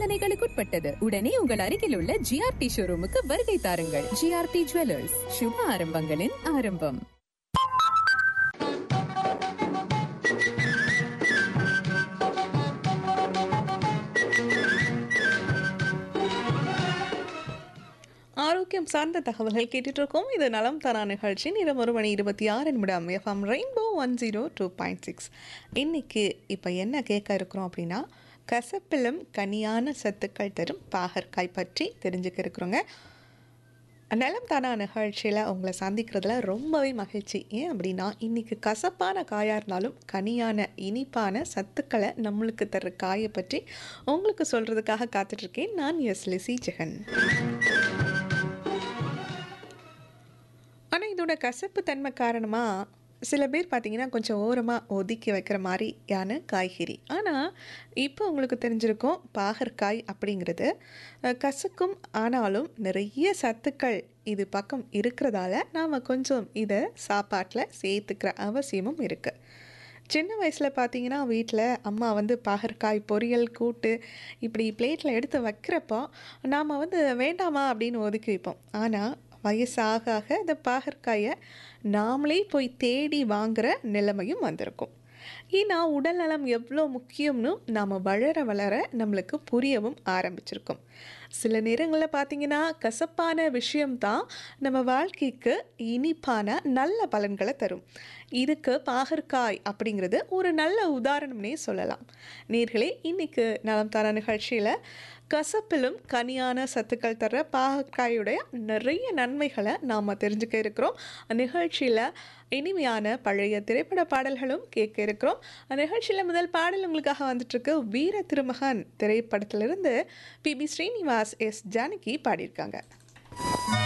நிபந்தனைகளுக்குட்பட்டது உடனே உங்கள் அருகில் உள்ள ஜிஆர்டி ஷோரூமுக்கு வருகை தாருங்கள் ஜிஆர்டி ஜுவல்லர்ஸ் சுப ஆரம்பங்களின் ஆரம்பம் ஆரோக்கியம் சார்ந்த தகவல்கள் கேட்டுட்டு இருக்கோம் இது நலம் தரா நிகழ்ச்சி நேரம் ஒரு மணி இருபத்தி ஆறு நிமிடம் FM rainbow one zero two point six இன்னைக்கு இப்போ என்ன கேட்க இருக்கிறோம் அப்படின்னா கசப்பிலும் கனியான சத்துக்கள் தரும் பாகற்காய் பற்றி தெரிஞ்சுக்க இருக்கிறோங்க நலம் தானா நிகழ்ச்சியில் உங்களை சந்திக்கிறதுல ரொம்பவே மகிழ்ச்சி ஏன் அப்படின்னா இன்றைக்கி கசப்பான காயாக இருந்தாலும் கனியான இனிப்பான சத்துக்களை நம்மளுக்கு தர்ற காயை பற்றி உங்களுக்கு சொல்கிறதுக்காக காத்துட்ருக்கேன் நான் எஸ் லிசி ஜெகன் ஆனால் இதோட கசப்பு தன்மை காரணமாக சில பேர் பார்த்தீங்கன்னா கொஞ்சம் ஓரமாக ஒதுக்கி வைக்கிற மாதிரியான காய்கறி ஆனால் இப்போ உங்களுக்கு தெரிஞ்சிருக்கும் பாகற்காய் அப்படிங்கிறது அஹ், கசக்கும் ஆனாலும் நிறைய சத்துக்கள் இது பக்கம் இருக்கிறதால நாம் கொஞ்சம் இதை சாப்பாட்டில் சேர்த்துக்கிற அவசியமும் இருக்குது சின்ன வயசில் பார்த்தீங்கன்னா வீட்டில் அம்மா வந்து பாகற்காய் பொரியல் கூட்டு இப்படி பிளேட்டில் எடுத்து வைக்கிறப்போ நாம் வந்து வேண்டாமா அப்படின்னு ஒதுக்கி வைப்போம் ஆனால் வயசாக ஆக இந்த பாகற்காயை நாமளே போய் தேடி வாங்குற நிலைமையும் வந்திருக்கும் ஏன்னா உடல் நலம் எவ்வளோ முக்கியம்னு நாம் வளர வளர நம்மளுக்கு புரியவும் ஆரம்பிச்சிருக்கும் சில நேரங்களில் பார்த்தீங்கன்னா கசப்பான விஷயம்தான் நம்ம வாழ்க்கைக்கு இனிப்பான நல்ல பலன்களை தரும் இதுக்கு பாகற்காய் அப்படிங்கிறது ஒரு நல்ல உதாரணம்னே சொல்லலாம் நேர்களே இன்னைக்கு நலம் தர நிகழ்ச்சியில் கசப்பிலும் கனியான சத்துக்கள் தர பாகற்காயுடைய நிறைய நன்மைகளை நாம் தெரிஞ்சுக்க இருக்கிறோம் நிகழ்ச்சியில் இனிமையான பழைய திரைப்பட பாடல்களும் கேட்க இருக்கிறோம் நிகழ்ச்சியில் முதல் பாடல் உங்களுக்காக வந்துட்டுருக்கு வீர திருமகன் திரைப்படத்திலிருந்து P B Srinivas S Janaki பாடியிருக்காங்க